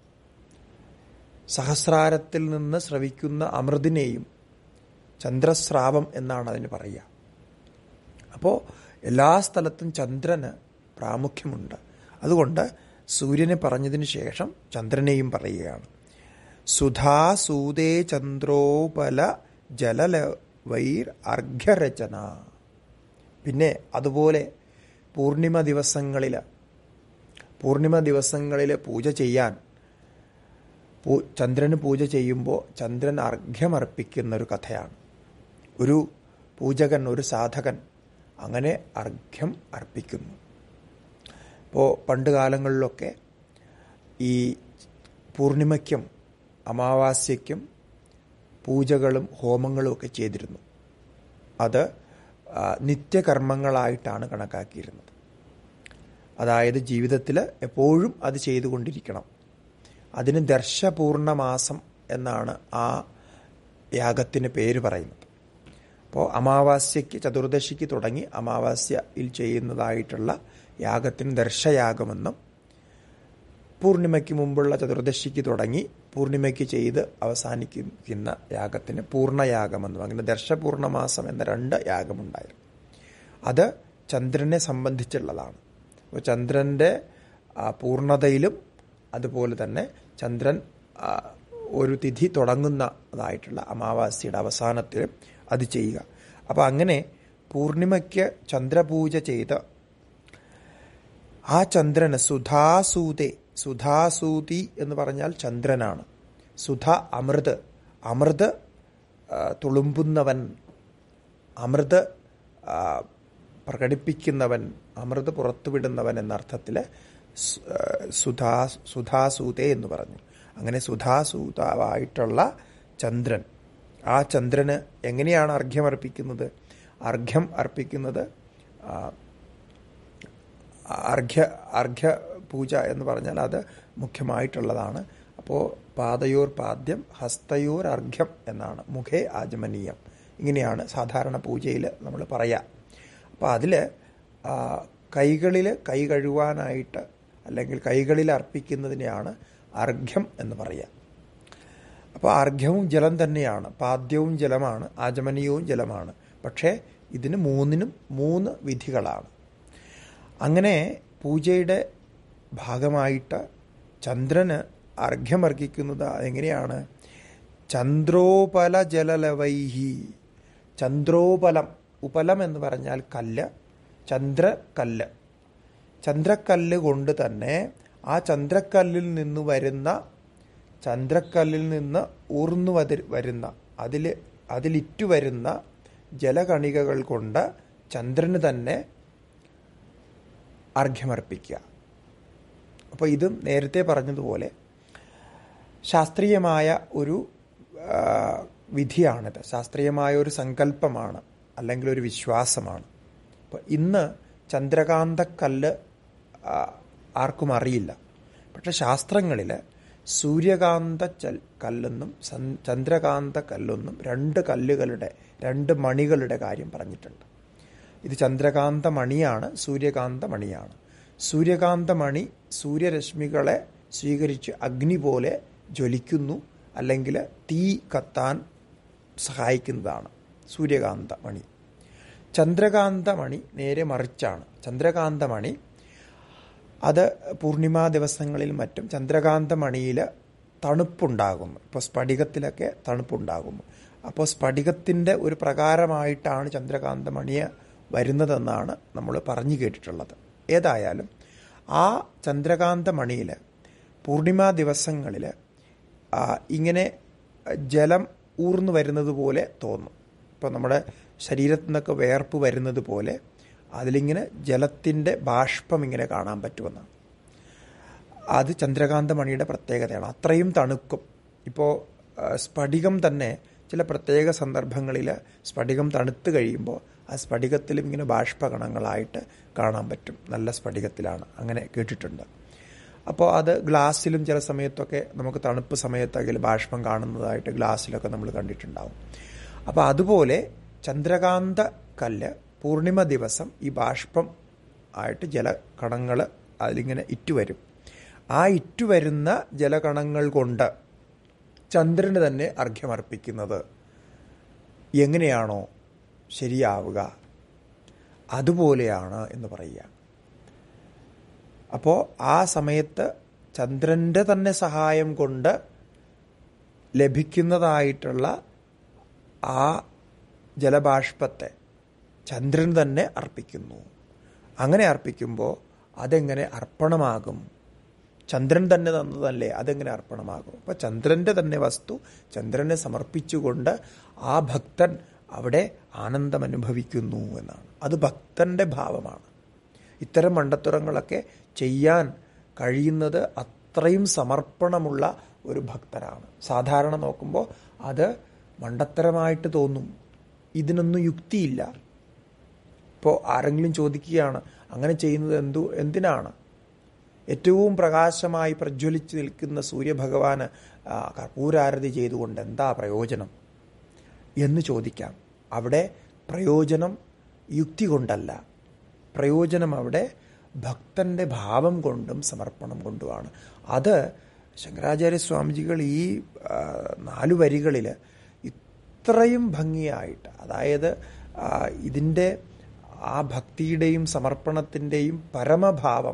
സഹസ്രാരത്തിൽ നിന്ന് സ്രവിക്കുന്ന അമൃതിനെയും ചന്ദ്രസ്രാവം എന്നാണ് അതിന് പറയുക അപ്പോൾ എല്ലാ സ്ഥലത്തും ചന്ദ്രന് പ്രാമുഖ്യമുണ്ട് അതുകൊണ്ട് സൂര്യനെ പറഞ്ഞതിന് ശേഷം ചന്ദ്രനെയും പറയുകയാണ് സുധാ സൂതേ ചന്ദ്രോപല ജല വൈർ അർഘ്യരചന പിന്നെ അതുപോലെ പൂർണിമ ദിവസങ്ങളിൽ പൂർണിമ ദിവസങ്ങളിൽ പൂജ ചെയ്യാൻ പൂ ചന്ദ്രന് പൂജ ചെയ്യുമ്പോൾ ചന്ദ്രൻ അർഘ്യമർപ്പിക്കുന്ന ഒരു കഥയാണ് ഒരു പൂജകൻ ഒരു സാധകൻ അങ്ങനെ അർഘ്യം അർപ്പിക്കുന്നു ഇപ്പോൾ പണ്ട് കാലങ്ങളിലൊക്കെ ഈ പൂർണിമയ്ക്കും അമാവാസ്യയ്ക്കും പൂജകളും ഹോമങ്ങളും ഒക്കെ ചെയ്തിരുന്നു അത് നിത്യകർമ്മങ്ങളായിട്ടാണ് കണക്കാക്കിയിരുന്നത് അതായത് ജീവിതത്തിൽ എപ്പോഴും അത് ചെയ്തുകൊണ്ടിരിക്കണം അതിന് ദർശപൂർണമാസം എന്നാണ് ആ യാഗത്തിന് പേര് പറയുന്നത് അപ്പോൾ അമാവാസ്യയ്ക്ക് ചതുർദശിക്ക് തുടങ്ങി അമാവാസ്യയിൽ ചെയ്യുന്നതായിട്ടുള്ള യാഗത്തിന് ദർശയാഗമെന്നും പൂർണിമയ്ക്ക് മുമ്പുള്ള ചതുർദശിക്ക് തുടങ്ങി പൂർണിമയ്ക്ക് ചെയ്ത് അവസാനിക്കുന്ന യാഗത്തിന് പൂർണ്ണയാഗമെന്നും അങ്ങനെ ദർശപൂർണമാസം എന്ന രണ്ട് യാഗമുണ്ടായിരുന്നു അത് ചന്ദ്രനെ സംബന്ധിച്ചുള്ളതാണ് അപ്പോൾ ചന്ദ്രൻ്റെ പൂർണ്ണതയിലും അതുപോലെ തന്നെ ചന്ദ്രൻ ഒരു തിഥി തുടങ്ങുന്നതായിട്ടുള്ള അമാവാസ്യയുടെ അവസാനത്തിൽ അത് ചെയ്യുക അപ്പം അങ്ങനെ പൂർണിമയ്ക്ക് ചന്ദ്രപൂജ ചെയ്ത് ആ ചന്ദ്രന് സുധാസൂതെ സുധാസൂതി എന്ന് പറഞ്ഞാൽ ചന്ദ്രനാണ് സുധ അമൃത് അമൃത് തുളുമ്പുന്നവൻ അമൃത് പ്രകടിപ്പിക്കുന്നവൻ അമൃത് പുറത്തുവിടുന്നവൻ എന്ന അർത്ഥത്തിൽ സുധാ സുധാസൂതെ എന്ന് പറഞ്ഞു അങ്ങനെ സുധാസൂതാവായിട്ടുള്ള ചന്ദ്രൻ ആ ചന്ദ്രന് എങ്ങനെയാണ് അർഘ്യം അർപ്പിക്കുന്നത് അർഘ്യം അർപ്പിക്കുന്നത് അർഘ്യ അർഘ്യ പൂജ എന്ന് പറഞ്ഞാൽ അത് മുഖ്യമായിട്ടുള്ളതാണ് അപ്പോൾ പാദയോർ പാദ്യം ഹസ്തയോർ അർഘ്യം എന്നാണ് മുഖേ ആചമനീയം ഇങ്ങനെയാണ് സാധാരണ പൂജയിൽ നമ്മൾ പറയുക അപ്പോൾ അതിൽ കൈകളിൽ കൈ കഴുകാനായിട്ട് അല്ലെങ്കിൽ കൈകളിൽ അർപ്പിക്കുന്നതിനെയാണ് അർഘ്യം എന്ന് പറയുക അപ്പോൾ അർഘ്യവും ജലം തന്നെയാണ് പാദ്യവും ജലമാണ് ആചമനീയവും ജലമാണ് പക്ഷേ ഇതിന് മൂന്നിനും മൂന്ന് വിധികളാണ് അങ്ങനെ പൂജയുടെ ഭാഗമായിട്ട് ചന്ദ്രന് അർഘ്യമർഹിക്കുന്നത് എങ്ങനെയാണ് ചന്ദ്രോപല ജലലവൈഹി ചന്ദ്രോപലം ഉപലം എന്ന് പറഞ്ഞാൽ കല്ല് ചന്ദ്രക്കല്ല് ചന്ദ്രക്കല്ല് കൊണ്ട് തന്നെ ആ ചന്ദ്രക്കല്ലിൽ നിന്ന് വരുന്ന ചന്ദ്രക്കല്ലിൽ നിന്ന് ഊർന്നു വരുന്ന അതിൽ അതിലിറ്റു വരുന്ന ജലകണികകൾ കൊണ്ട് ചന്ദ്രന് തന്നെ അർഘ്യമർപ്പിക്കുക അപ്പോൾ ഇതും നേരത്തെ പറഞ്ഞതുപോലെ ശാസ്ത്രീയമായ ഒരു വിധിയാണിത് ശാസ്ത്രീയമായ ഒരു സങ്കല്പമാണ് അല്ലെങ്കിൽ ഒരു വിശ്വാസമാണ് അപ്പോൾ ഇന്ന് ചന്ദ്രകാന്തക്കല്ല് ആർക്കും അറിയില്ല പക്ഷെ ശാസ്ത്രങ്ങളിൽ സൂര്യകാന്ത ചൽ കല്ലെന്നും ചന്ദ്രകാന്ത കല്ലെന്നും രണ്ട് കല്ലുകളുടെ രണ്ട് മണികളുടെ കാര്യം പറഞ്ഞിട്ടുണ്ട് ഇത് ചന്ദ്രകാന്ത മണിയാണ് സൂര്യകാന്ത മണിയാണ് സൂര്യകാന്ത മണി സൂര്യരശ്മികളെ സ്വീകരിച്ച് അഗ്നി പോലെ ജ്വലിക്കുന്നു അല്ലെങ്കിൽ തീ കത്താൻ സഹായിക്കുന്നതാണ് സൂര്യകാന്ത മണി ചന്ദ്രകാന്ത മണി നേരെ മറിച്ചാണ് ചന്ദ്രകാന്ത മണി അത് പൂർണിമാ ദിവസങ്ങളിൽ മറ്റും ചന്ദ്രകാന്ത മണിയിൽ തണുപ്പുണ്ടാകുന്നു ഇപ്പോൾ സ്ഫടികത്തിലൊക്കെ തണുപ്പുണ്ടാകുന്നു അപ്പോൾ സ്ഫടികത്തിൻ്റെ ഒരു പ്രകാരമായിട്ടാണ് ചന്ദ്രകാന്ത മണിയെ വരുന്നതെന്നാണ് നമ്മൾ പറഞ്ഞു കേട്ടിട്ടുള്ളത് ഏതായാലും ആ ചന്ദ്രകാന്ത മണിയിൽ പൂർണിമാ ദിവസങ്ങളിൽ ഇങ്ങനെ ജലം ഊർന്നു വരുന്നത് പോലെ തോന്നും ഇപ്പോൾ നമ്മുടെ ശരീരത്തിൽ നിന്നൊക്കെ വേർപ്പ് വരുന്നത് പോലെ അതിലിങ്ങനെ ജലത്തിൻ്റെ ബാഷ്പം ഇങ്ങനെ കാണാൻ പറ്റുമെന്നാണ് അത് ചന്ദ്രകാന്ത മണിയുടെ പ്രത്യേകതയാണ് അത്രയും തണുക്കും ഇപ്പോൾ സ്ഫടികം തന്നെ ചില പ്രത്യേക സന്ദർഭങ്ങളിൽ സ്ഫടികം തണുത്ത് കഴിയുമ്പോൾ ആ സ്ഫടികത്തിലും ഇങ്ങനെ ബാഷ്പകണങ്ങളായിട്ട് കാണാൻ പറ്റും നല്ല സ്ഫടികത്തിലാണ് അങ്ങനെ കേട്ടിട്ടുണ്ട് അപ്പോൾ അത് ഗ്ലാസ്സിലും ചില സമയത്തൊക്കെ നമുക്ക് തണുപ്പ് സമയത്തൊക്കെ ബാഷ്പം കാണുന്നതായിട്ട് ഗ്ലാസ്സിലൊക്കെ നമ്മൾ കണ്ടിട്ടുണ്ടാവും അപ്പോൾ അതുപോലെ ചന്ദ്രകാന്ത കല്ല് പൂർണിമ ദിവസം ഈ ബാഷ്പം ആയിട്ട് ജലകണങ്ങൾ അതിലിങ്ങനെ ഇറ്റുവരും ആ ഇറ്റുവരുന്ന ജലകണങ്ങൾ കൊണ്ട് ചന്ദ്രന് തന്നെ അർഘ്യമർപ്പിക്കുന്നത് എങ്ങനെയാണോ ശരിയാവുക അതുപോലെയാണ് എന്ന് പറയുക അപ്പോൾ ആ സമയത്ത് ചന്ദ്രൻ്റെ തന്നെ സഹായം കൊണ്ട് ലഭിക്കുന്നതായിട്ടുള്ള ആ ജലബാഷ്പത്തെ ചന്ദ്രൻ തന്നെ അർപ്പിക്കുന്നു അങ്ങനെ അർപ്പിക്കുമ്പോൾ അതെങ്ങനെ അർപ്പണമാകും ചന്ദ്രൻ തന്നെ തന്നതല്ലേ അതെങ്ങനെ അർപ്പണമാകും അപ്പൊ ചന്ദ്രന്റെ തന്നെ വസ്തു ചന്ദ്രനെ സമർപ്പിച്ചുകൊണ്ട് ആ ഭക്തൻ അവിടെ ആനന്ദം അനുഭവിക്കുന്നു എന്നാണ് അത് ഭക്തന്റെ ഭാവമാണ് ഇത്തരം മണ്ടത്തുറങ്ങളൊക്കെ ചെയ്യാൻ കഴിയുന്നത് അത്രയും സമർപ്പണമുള്ള ഒരു ഭക്തനാണ് സാധാരണ നോക്കുമ്പോൾ അത് മണ്ടത്തരമായിട്ട് തോന്നും ഇതിനൊന്നും യുക്തിയില്ല ഇപ്പോൾ ആരെങ്കിലും ചോദിക്കുകയാണ് അങ്ങനെ ചെയ്യുന്നത് എന്തു എന്തിനാണ് ഏറ്റവും പ്രകാശമായി പ്രജ്വലിച്ച് നിൽക്കുന്ന സൂര്യഭഗവാന് കർപ്പൂരാരതി ചെയ്തുകൊണ്ട് എന്താ പ്രയോജനം എന്ന് ചോദിക്കാം അവിടെ പ്രയോജനം യുക്തി കൊണ്ടല്ല പ്രയോജനം അവിടെ ഭക്തന്റെ ഭാവം കൊണ്ടും സമർപ്പണം കൊണ്ടുമാണ് അത് ശങ്കരാചാര്യ സ്വാമിജികൾ ഈ നാലു വരികളിൽ ഇത്രയും ഭംഗിയായിട്ട് അതായത് ഇതിൻ്റെ ആ ഭക്തിയുടെയും സമർപ്പണത്തിൻ്റെയും പരമഭാവം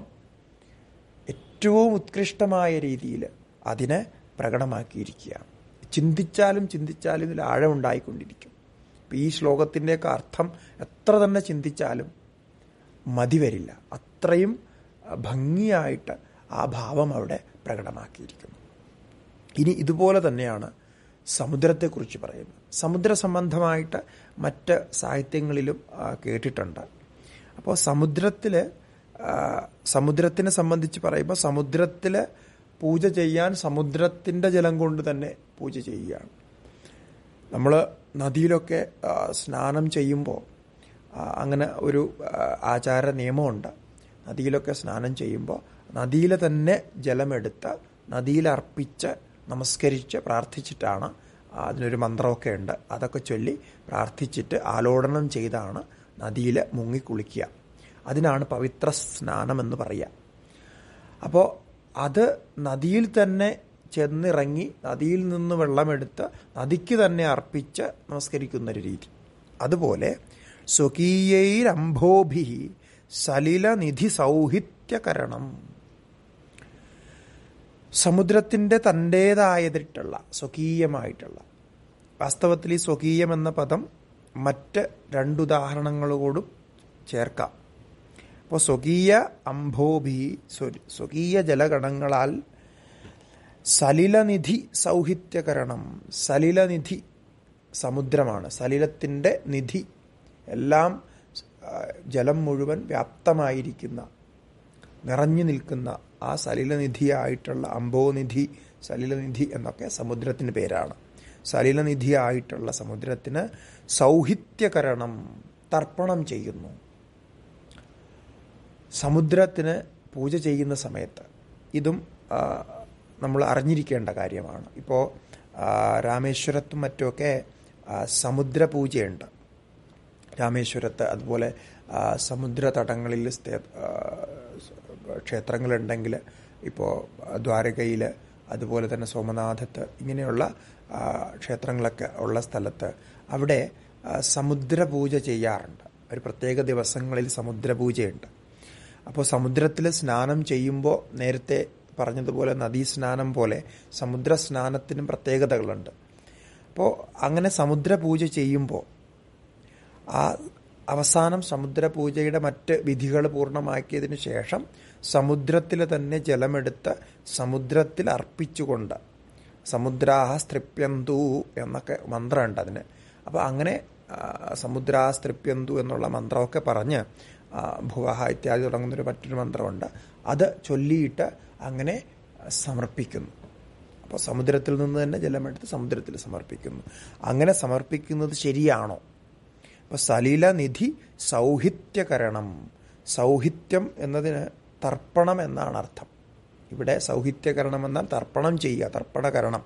ഏറ്റവും ഉത്കൃഷ്ടമായ രീതിയിൽ അതിനെ പ്രകടമാക്കിയിരിക്കുകയാണ് ചിന്തിച്ചാലും ചിന്തിച്ചാലും ഇതിൽ ആഴമുണ്ടായിക്കൊണ്ടിരിക്കും ഇപ്പം ഈ ശ്ലോകത്തിൻ്റെയൊക്കെ അർത്ഥം എത്ര തന്നെ ചിന്തിച്ചാലും മതി വരില്ല അത്രയും ഭംഗിയായിട്ട് ആ ഭാവം അവിടെ പ്രകടമാക്കിയിരിക്കുന്നു ഇനി ഇതുപോലെ തന്നെയാണ് സമുദ്രത്തെക്കുറിച്ച് പറയുന്നത് സമുദ്ര സംബന്ധമായിട്ട് മറ്റ് സാഹിത്യങ്ങളിലും കേട്ടിട്ടുണ്ട് അപ്പോൾ സമുദ്രത്തിൽ സമുദ്രത്തിനെ സംബന്ധിച്ച് പറയുമ്പോൾ സമുദ്രത്തിൽ പൂജ ചെയ്യാൻ സമുദ്രത്തിൻ്റെ ജലം കൊണ്ട് തന്നെ പൂജ ചെയ്യുകയാണ് നമ്മൾ നദിയിലൊക്കെ സ്നാനം ചെയ്യുമ്പോൾ അങ്ങനെ ഒരു ആചാര നിയമമുണ്ട് നദിയിലൊക്കെ സ്നാനം ചെയ്യുമ്പോൾ നദിയിലെ തന്നെ ജലമെടുത്ത് നദിയിലർപ്പിച്ച് നമസ്കരിച്ച് പ്രാർത്ഥിച്ചിട്ടാണ് അതിനൊരു മന്ത്രമൊക്കെ ഉണ്ട് അതൊക്കെ ചൊല്ലി പ്രാർത്ഥിച്ചിട്ട് ആലോടനം ചെയ്താണ് നദിയിൽ മുങ്ങിക്കുളിക്കുക അതിനാണ് പവിത്ര സ്നാനം എന്ന് പറയുക അപ്പോൾ അത് നദിയിൽ തന്നെ ചെന്നിറങ്ങി നദിയിൽ നിന്ന് വെള്ളമെടുത്ത് നദിക്ക് തന്നെ അർപ്പിച്ച് നമസ്കരിക്കുന്ന ഒരു രീതി അതുപോലെ സ്വകീയൈരംഭോഭി സലിലനിധി സൗഹിത്യകരണം സമുദ്രത്തിൻ്റെ തൻ്റേതായതിട്ടുള്ള സ്വകീയമായിട്ടുള്ള വാസ്തവത്തിൽ ഈ സ്വകീയം എന്ന പദം മറ്റ് രണ്ടുദാഹരണങ്ങളോടും ചേർക്കാം അപ്പോൾ സ്വകീയ അംഭോഭി സ്വകീയ ജലഗണങ്ങളാൽ സലിലനിധി സൗഹിത്യകരണം സലിലനിധി സമുദ്രമാണ് സലിലത്തിൻ്റെ നിധി എല്ലാം ജലം മുഴുവൻ വ്യാപ്തമായിരിക്കുന്ന നിറഞ്ഞു നിൽക്കുന്ന ആ സലിലനിധിയായിട്ടുള്ള അംബോനിധി സലിലനിധി എന്നൊക്കെ സമുദ്രത്തിന് പേരാണ് സലിലനിധിയായിട്ടുള്ള സമുദ്രത്തിന് സൗഹിത്യകരണം തർപ്പണം ചെയ്യുന്നു സമുദ്രത്തിന് പൂജ ചെയ്യുന്ന സമയത്ത് ഇതും നമ്മൾ അറിഞ്ഞിരിക്കേണ്ട കാര്യമാണ് ഇപ്പോൾ രാമേശ്വരത്തും മറ്റുമൊക്കെ സമുദ്ര പൂജയുണ്ട് രാമേശ്വരത്ത് അതുപോലെ സമുദ്ര തടങ്ങളിൽ ക്ഷേത്രങ്ങളുണ്ടെങ്കിൽ ഇപ്പോൾ ദ്വാരകയിൽ അതുപോലെ തന്നെ സോമനാഥത്ത് ഇങ്ങനെയുള്ള ക്ഷേത്രങ്ങളൊക്കെ ഉള്ള സ്ഥലത്ത് അവിടെ സമുദ്രപൂജ ചെയ്യാറുണ്ട് ഒരു പ്രത്യേക ദിവസങ്ങളിൽ സമുദ്രപൂജയുണ്ട് അപ്പോൾ സമുദ്രത്തിൽ സ്നാനം ചെയ്യുമ്പോൾ നേരത്തെ പറഞ്ഞതുപോലെ നദീ സ്നാനം പോലെ സമുദ്ര സ്നാനത്തിനും പ്രത്യേകതകളുണ്ട് അപ്പോൾ അങ്ങനെ സമുദ്രപൂജ ചെയ്യുമ്പോൾ ആ അവസാനം സമുദ്രപൂജയുടെ മറ്റ് വിധികൾ പൂർണ്ണമാക്കിയതിന് ശേഷം സമുദ്രത്തിൽ തന്നെ ജലമെടുത്ത് സമുദ്രത്തിൽ അർപ്പിച്ചുകൊണ്ട് സമുദ്രാഹ സ്ത്രിപ്യന്തു എന്നൊക്കെ മന്ത്രമുണ്ട് അതിന് അപ്പോൾ അങ്ങനെ സമുദ്രാ സ്ത്രിപ്യന്തു എന്നുള്ള മന്ത്രമൊക്കെ പറഞ്ഞ് ഭുവഹ ഇത്യാദി തുടങ്ങുന്നൊരു മറ്റൊരു മന്ത്രമുണ്ട് അത് ചൊല്ലിയിട്ട് അങ്ങനെ സമർപ്പിക്കുന്നു അപ്പോൾ സമുദ്രത്തിൽ നിന്ന് തന്നെ ജലമെടുത്ത് സമുദ്രത്തിൽ സമർപ്പിക്കുന്നു അങ്ങനെ സമർപ്പിക്കുന്നത് ശരിയാണോ അപ്പോൾ സലിലനിധി സൗഹിത്യകരണം സൗഹിത്യം എന്നതിന് തർപ്പണം എന്നാണ് അർത്ഥം ഇവിടെ സൗഹിത്യകരണം എന്നാൽ തർപ്പണം ചെയ്യുക തർപ്പണകരണം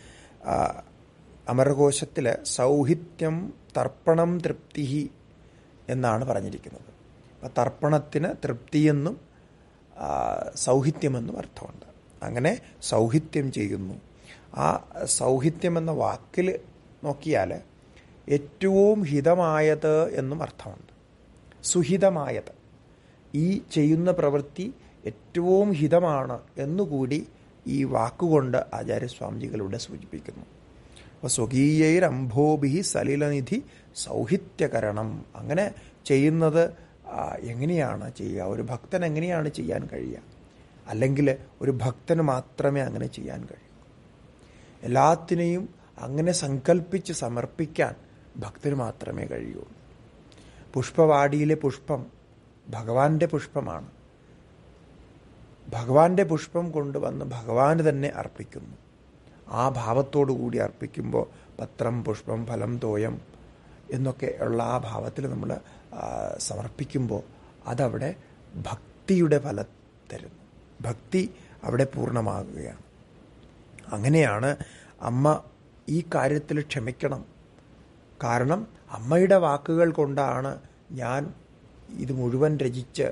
അമരകോശത്തിൽ സൗഹിത്യം തർപ്പണം തൃപ്തി എന്നാണ് പറഞ്ഞിരിക്കുന്നത് അപ്പം തർപ്പണത്തിന് തൃപ്തിയെന്നും സൗഹിത്യമെന്നും അർത്ഥമുണ്ട് അങ്ങനെ സൗഹിത്യം ചെയ്യുന്നു ആ സൗഹിത്യം എന്ന വാക്കിൽ നോക്കിയാൽ ഏറ്റവും ഹിതമായത് എന്നും അർത്ഥമുണ്ട് സുഹിതമായത് ഈ ചെയ്യുന്ന പ്രവൃത്തി ഏറ്റവും ഹിതമാണ് എന്നുകൂടി ഈ വാക്കുകൊണ്ട് ആചാര്യസ്വാമിജികളിലൂടെ സൂചിപ്പിക്കുന്നു അപ്പോൾ സ്വകീയൈരംഭോഭി സലിലനിധി സൗഹിത്യകരണം അങ്ങനെ ചെയ്യുന്നത് ആ, എങ്ങനെയാണ് ചെയ്യുക ഒരു ഭക്തൻ എങ്ങനെയാണ് ചെയ്യാൻ കഴിയുക അല്ലെങ്കിൽ ഒരു ഭക്തന് മാത്രമേ അങ്ങനെ ചെയ്യാൻ കഴിയൂ എല്ലാത്തിനെയും അങ്ങനെ സങ്കല്പിച്ച് സമർപ്പിക്കാൻ ഭക്തന് മാത്രമേ കഴിയൂ പുഷ്പവാടിയിലെ പുഷ്പം ഭഗവാന്റെ പുഷ്പമാണ് ഭഗവാന്റെ പുഷ്പം കൊണ്ടുവന്ന് ഭഗവാന് തന്നെ അർപ്പിക്കുന്നു ആ ഭാവത്തോടു കൂടി അർപ്പിക്കുമ്പോൾ പത്രം പുഷ്പം ഫലം തോയം എന്നൊക്കെ ഉള്ള ആ ഭാവത്തിൽ നമ്മൾ സമർപ്പിക്കുമ്പോൾ അതവിടെ ഭക്തിയുടെ ഫലം തരുന്നു ഭക്തി അവിടെ പൂർണ്ണമാകുകയാണ് അങ്ങനെയാണ് അമ്മ ഈ കാര്യത്തിൽ ക്ഷമിക്കണം കാരണം അമ്മയുടെ വാക്കുകൾ കൊണ്ടാണ് ഞാൻ ഇത് മുഴുവൻ രചിച്ച്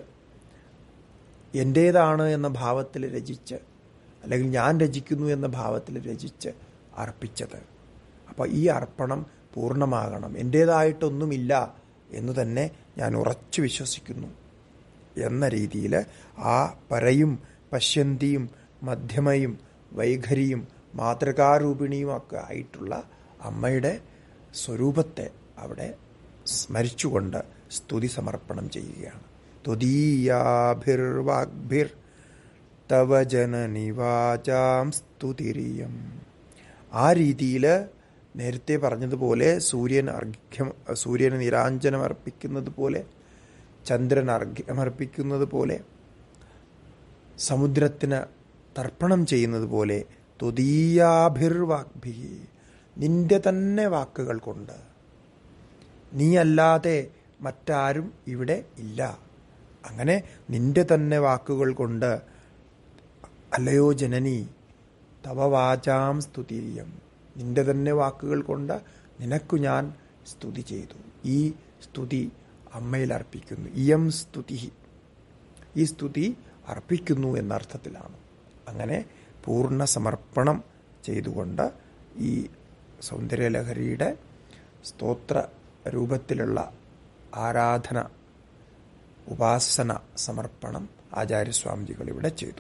എൻ്റേതാണ് എന്ന ഭാവത്തിൽ രചിച്ച് അല്ലെങ്കിൽ ഞാൻ രചിക്കുന്നു എന്ന ഭാവത്തിൽ രചിച്ച് അർപ്പിച്ചത് അപ്പോൾ ഈ അർപ്പണം പൂർണ്ണമാകണം എൻ്റേതായിട്ടൊന്നുമില്ല എന്ന് തന്നെ ഞാൻ ഉറച്ചു വിശ്വസിക്കുന്നു എന്ന രീതിയിൽ ആ പരയും പശ്യന്തിയും മധ്യമയും വൈഖരിയും മാതൃകാരൂപിണിയും ഒക്കെ ആയിട്ടുള്ള അമ്മയുടെ സ്വരൂപത്തെ അവിടെ സ്മരിച്ചുകൊണ്ട് സ്തുതി സമർപ്പണം ചെയ്യുകയാണ് ത്വദീയാഭിർവാഗ്ഭിർ തവ ജനനിവാചാം സ്തുതിരിയം ആ രീതിയിൽ നേരത്തെ പറഞ്ഞതുപോലെ സൂര്യൻ അർഘ്യം സൂര്യന് നിരാഞ്ജനം അർപ്പിക്കുന്നത് പോലെ ചന്ദ്രൻ അർഘ്യമർപ്പിക്കുന്നത് പോലെ സമുദ്രത്തിന് തർപ്പണം ചെയ്യുന്നത് പോലെ ത്വദീയാഭിർവാഗ്ഭി നിന്റെ തന്നെ വാക്കുകൾ കൊണ്ട് നീയല്ലാതെ മറ്റാരും ഇവിടെ ഇല്ല അങ്ങനെ നിന്റെ തന്നെ വാക്കുകൾ കൊണ്ട് അല്ലയോ ജനനി തവ വാചാം സ്തുതിരിയം നിന്റെ തന്നെ വാക്കുകൾ കൊണ്ട് നിനക്കു ഞാൻ സ്തുതി ചെയ്തു ഈ സ്തുതി അമ്മയിൽ അർപ്പിക്കുന്നു ഇയം സ്തുതി ഈ സ്തുതി അർപ്പിക്കുന്നു എന്നർത്ഥത്തിലാണ് അങ്ങനെ പൂർണ്ണ സമർപ്പണം ചെയ്തുകൊണ്ട് ഈ സൗന്ദര്യലഹരിയുടെ സ്തോത്ര രൂപത്തിലുള്ള ആരാധന ഉപാസന സമർപ്പണം ആചാര്യസ്വാമിജികൾ ഇവിടെ ചെയ്തു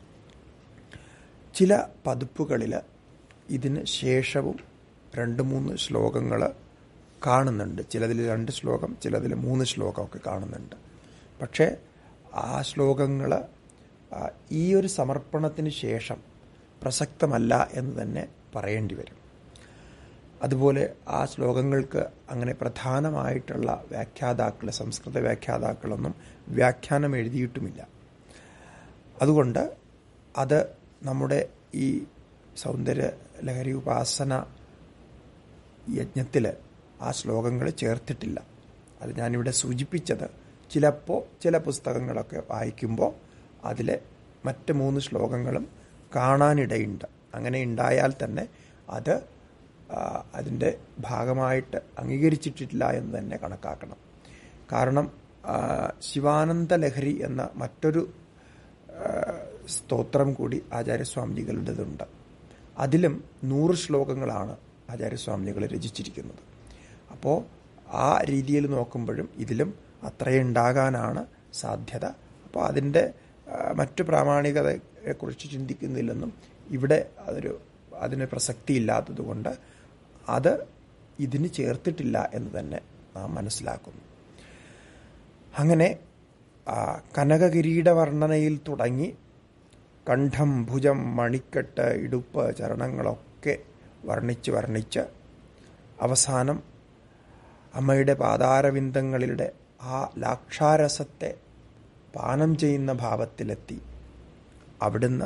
ചില പതിപ്പുകളിൽ ഇതിന് ശേഷവും രണ്ട് മൂന്ന് ശ്ലോകങ്ങൾ കാണുന്നുണ്ട് ചിലതിൽ രണ്ട് ശ്ലോകം ചിലതിൽ മൂന്ന് ശ്ലോകമൊക്കെ കാണുന്നുണ്ട് പക്ഷേ ആ ശ്ലോകങ്ങൾ ഈ ഒരു സമർപ്പണത്തിന് ശേഷം പ്രസക്തമല്ല എന്ന് തന്നെ പറയേണ്ടി വരും അതുപോലെ ആ ശ്ലോകങ്ങൾക്ക് അങ്ങനെ പ്രധാനമായിട്ടുള്ള വ്യാഖ്യാതാക്കൾ സംസ്കൃത വ്യാഖ്യാതാക്കളൊന്നും വ്യാഖ്യാനം എഴുതിയിട്ടുമില്ല അതുകൊണ്ട് അത് നമ്മുടെ ഈ സൗന്ദര്യ ലഹരി ഉപാസന യജ്ഞത്തിൽ ആ ശ്ലോകങ്ങൾ ചേർത്തിട്ടില്ല അത് ഞാനിവിടെ സൂചിപ്പിച്ചത് ചിലപ്പോൾ ചില പുസ്തകങ്ങളൊക്കെ വായിക്കുമ്പോൾ അതിലെ മറ്റ് മൂന്ന് ശ്ലോകങ്ങളും കാണാനിടയുണ്ട് അങ്ങനെ ഉണ്ടായാൽ തന്നെ അത് അതിൻ്റെ ഭാഗമായിട്ട് അംഗീകരിച്ചിട്ടില്ല എന്ന് തന്നെ കണക്കാക്കണം കാരണം ശിവാനന്ദ ലഹരി എന്ന മറ്റൊരു സ്തോത്രം കൂടി ആചാര്യസ്വാമിജികളുടേതുണ്ട് അതിലും നൂറ് ശ്ലോകങ്ങളാണ് ആചാര്യസ്വാമിജികൾ രചിച്ചിരിക്കുന്നത് അപ്പോൾ ആ രീതിയിൽ നോക്കുമ്പോഴും ഇതിലും അത്രയുണ്ടാകാനാണ് സാധ്യത അപ്പോൾ അതിൻ്റെ മറ്റു പ്രാമാണികതയെക്കുറിച്ച് ചിന്തിക്കുന്നില്ലെന്നും ഇവിടെ അതൊരു അതിന് പ്രസക്തിയില്ലാത്തത് കൊണ്ട് അത് ഇതിന് ചേർത്തിട്ടില്ല എന്ന് തന്നെ നാം മനസ്സിലാക്കുന്നു അങ്ങനെ കനകകിരീട വർണ്ണനയിൽ തുടങ്ങി കണ്ഠം ഭുജം മണിക്കെട്ട് ഇടുപ്പ് ചരണങ്ങളൊക്കെ വർണ്ണിച്ച് വർണ്ണിച്ച് അവസാനം അമ്മയുടെ പാതാരവിന്ദങ്ങളിലെ ആ ലാക്ഷാരസത്തെ പാനം ചെയ്യുന്ന ഭാവത്തിലെത്തി അവിടുന്ന്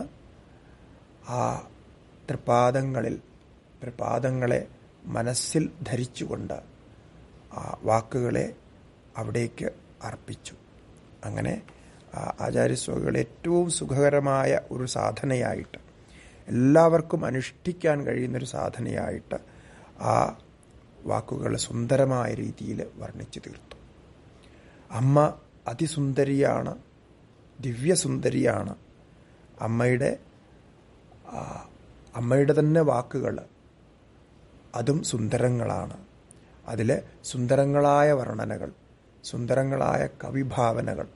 ആ തൃപാദങ്ങളിൽ തൃപാദങ്ങളെ മനസ്സിൽ ധരിച്ചുകൊണ്ട് ആ വാക്കുകളെ അവിടേക്ക് അർപ്പിച്ചു അങ്ങനെ ആചാര്യസ്വാമികൾ ഏറ്റവും സുഖകരമായ ഒരു സാധനയായിട്ട് എല്ലാവർക്കും അനുഷ്ഠിക്കാൻ കഴിയുന്നൊരു സാധനയായിട്ട് ആ വാക്കുകൾ സുന്ദരമായ രീതിയിൽ വർണ്ണിച്ചു തീർത്തു അമ്മ അതിസുന്ദരിയാണ് ദിവ്യസുന്ദരിയാണ് അമ്മയുടെ അമ്മയുടെ തന്നെ വാക്കുകൾ അതും സുന്ദരങ്ങളാണ് അതിൽ സുന്ദരങ്ങളായ വർണ്ണനകൾ സുന്ദരങ്ങളായ കവിഭാവനകൾ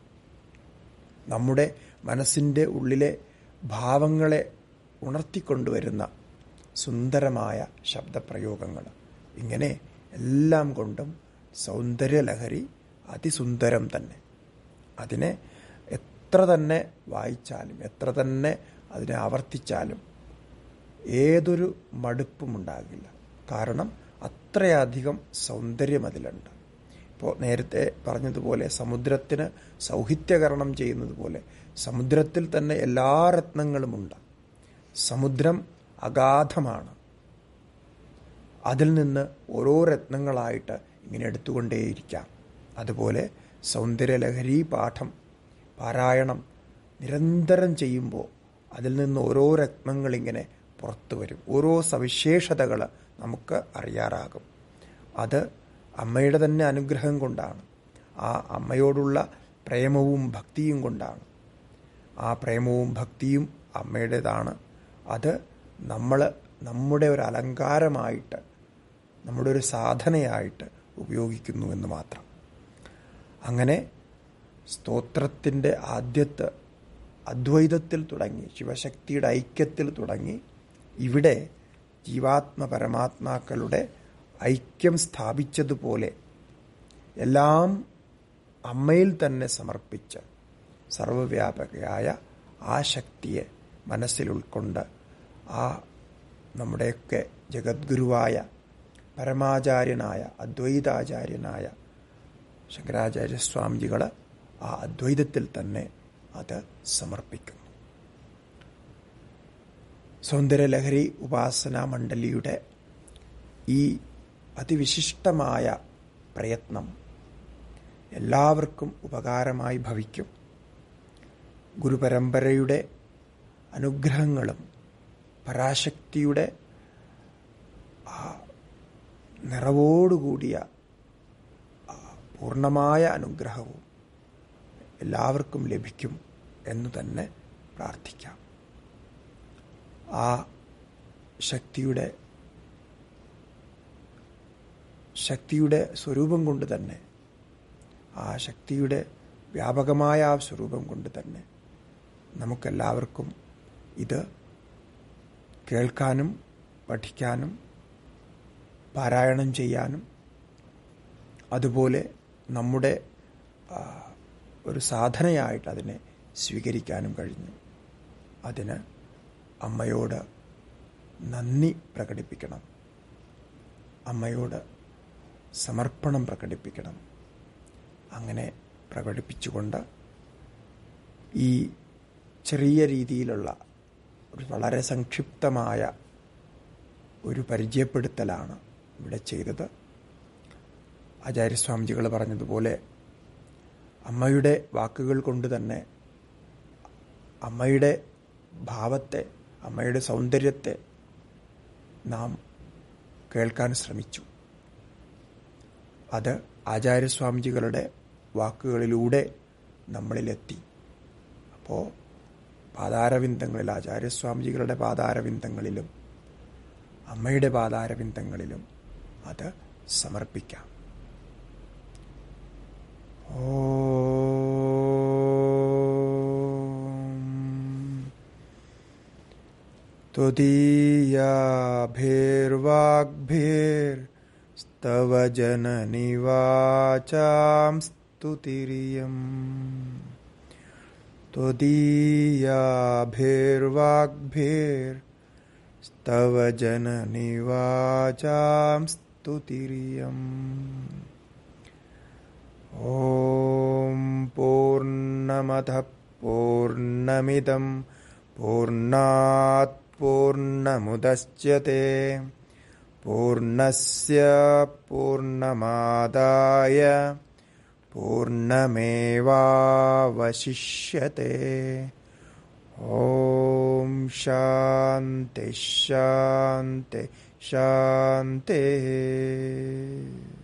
നമ്മുടെ മനസ്സിൻ്റെ ഉള്ളിലെ ഭാവങ്ങളെ ഉണർത്തിക്കൊണ്ടുവരുന്ന സുന്ദരമായ ശബ്ദപ്രയോഗങ്ങൾ ഇങ്ങനെ എല്ലാം കൊണ്ടും സൗന്ദര്യലഹരി അതിസുന്ദരം തന്നെ അതിനെ എത്ര തന്നെ വായിച്ചാലും എത്ര തന്നെ അതിനെ ആവർത്തിച്ചാലും ഏതൊരു മടുപ്പും ഉണ്ടാകില്ല കാരണം അത്രയധികം സൗന്ദര്യം അതിലുണ്ട് ഇപ്പോൾ നേരത്തെ പറഞ്ഞതുപോലെ സമുദ്രത്തിന് സൗഹിത്യകരണം ചെയ്യുന്നത് പോലെ സമുദ്രത്തിൽ തന്നെ എല്ലാ രത്നങ്ങളുമുണ്ട് സമുദ്രം അഗാധമാണ് അതിൽ നിന്ന് ഓരോ രത്നങ്ങളായിട്ട് ഇങ്ങനെ എടുത്തുകൊണ്ടേയിരിക്കാം അതുപോലെ സൗന്ദര്യലഹരി പാഠം പാരായണം നിരന്തരം ചെയ്യുമ്പോൾ അതിൽ നിന്ന് ഓരോ രത്നങ്ങളിങ്ങനെ പുറത്തു വരും ഓരോ സവിശേഷതകൾ നമുക്ക് അറിയാറാകും അത് അമ്മയുടെ തന്നെ അനുഗ്രഹം കൊണ്ടാണ് ആ അമ്മയോടുള്ള പ്രേമവും ഭക്തിയും കൊണ്ടാണ് ആ പ്രേമവും ഭക്തിയും അമ്മയുടേതാണ് അത് നമ്മൾ നമ്മുടെ ഒരു അലങ്കാരമായിട്ട് നമ്മുടെ ഒരു സാധനയായിട്ട് ഉപയോഗിക്കുന്നു എന്ന് മാത്രം അങ്ങനെ സ്തോത്രത്തിൻ്റെ ആദ്യത്തെ അദ്വൈതത്തിൽ തുടങ്ങി ശിവശക്തിയുടെ ഐക്യത്തിൽ തുടങ്ങി ഇവിടെ ജീവാത്മ പരമാത്മാക്കളുടെ ഐക്യം സ്ഥാപിച്ചതുപോലെ എല്ലാം അമ്മയിൽ തന്നെ സമർപ്പിച്ച് സർവവ്യാപകയായ ആ ശക്തിയെ മനസ്സിൽ ഉൾക്കൊണ്ട് ആ നമ്മുടെയൊക്കെ ജഗദ്ഗുരുവായ പരമാചാര്യനായ അദ്വൈതാചാര്യനായ ശങ്കരാചാര്യസ്വാമിജികൾ ആ അദ്വൈതത്തിൽ തന്നെ അത് സമർപ്പിക്കുന്നു സൗന്ദര്യലഹരി ഉപാസനാ മണ്ഡലിയുടെ ഈ അതിവിശിഷ്ടമായ പ്രയത്നം എല്ലാവർക്കും ഉപകാരമായി ഭവിക്കും ഗുരുപരമ്പരയുടെ അനുഗ്രഹങ്ങളും പരാശക്തിയുടെ ആ നിറവോടുകൂടിയ പൂർണ്ണമായ അനുഗ്രഹവും എല്ലാവർക്കും ലഭിക്കും എന്ന് തന്നെ പ്രാർത്ഥിക്കാം ആ ശക്തിയുടെ ശക്തിയുടെ സ്വരൂപം കൊണ്ട് തന്നെ ആ ശക്തിയുടെ വ്യാപകമായ ആ സ്വരൂപം കൊണ്ട് തന്നെ നമുക്കെല്ലാവർക്കും ഇത് കേൾക്കാനും പഠിക്കാനും പാരായണം ചെയ്യാനും അതുപോലെ നമ്മുടെ ഒരു സാധനയായിട്ട് അതിനെ സ്വീകരിക്കാനും കഴിഞ്ഞു അതിന് അമ്മയോട് നന്ദി പ്രകടിപ്പിക്കണം അമ്മയോട് സമർപ്പണം പ്രകടിപ്പിക്കണം അങ്ങനെ പ്രകടിപ്പിച്ചുകൊണ്ട് ഈ ചെറിയ രീതിയിലുള്ള ഒരു വളരെ സംക്ഷിപ്തമായ ഒരു പരിചയപ്പെടുത്തലാണ് ഇവിടെ ചെയ്തത് ആചാര്യസ്വാമിജികൾ പറഞ്ഞതുപോലെ അമ്മയുടെ വാക്കുകൾ കൊണ്ട് തന്നെ അമ്മയുടെ ഭാവത്തെ അമ്മയുടെ സൗന്ദര്യത്തെ നാം കേൾക്കാൻ ശ്രമിച്ചു അത് ആചാര്യസ്വാമിജികളുടെ വാക്കുകളിലൂടെ നമ്മളിലെത്തി അപ്പോൾ പാതാരവിന്ദങ്ങളിൽ ആചാര്യസ്വാമിജികളുടെ പാതാരവിന്ദങ്ങളിലും അമ്മയുടെ പാതാരവിന്ദങ്ങളിലും അത് സമർപ്പിക്കാം त्वदीयाभिर्वाग्भिर्स्तव जननिवाचां स्तुतिरियम् त्वदीयाभिर्वाग्भिर्स्तव जननिवाचां स्तुतिरियम् ॐ पूर्णमतः पूर्णमिदं पूर्णात् पूर्णमुदच्यते पूर्णस्य पूर्णमादाय पूर्णमेवावशिष्यते ॐ शान्ति शान्ति शान्तिः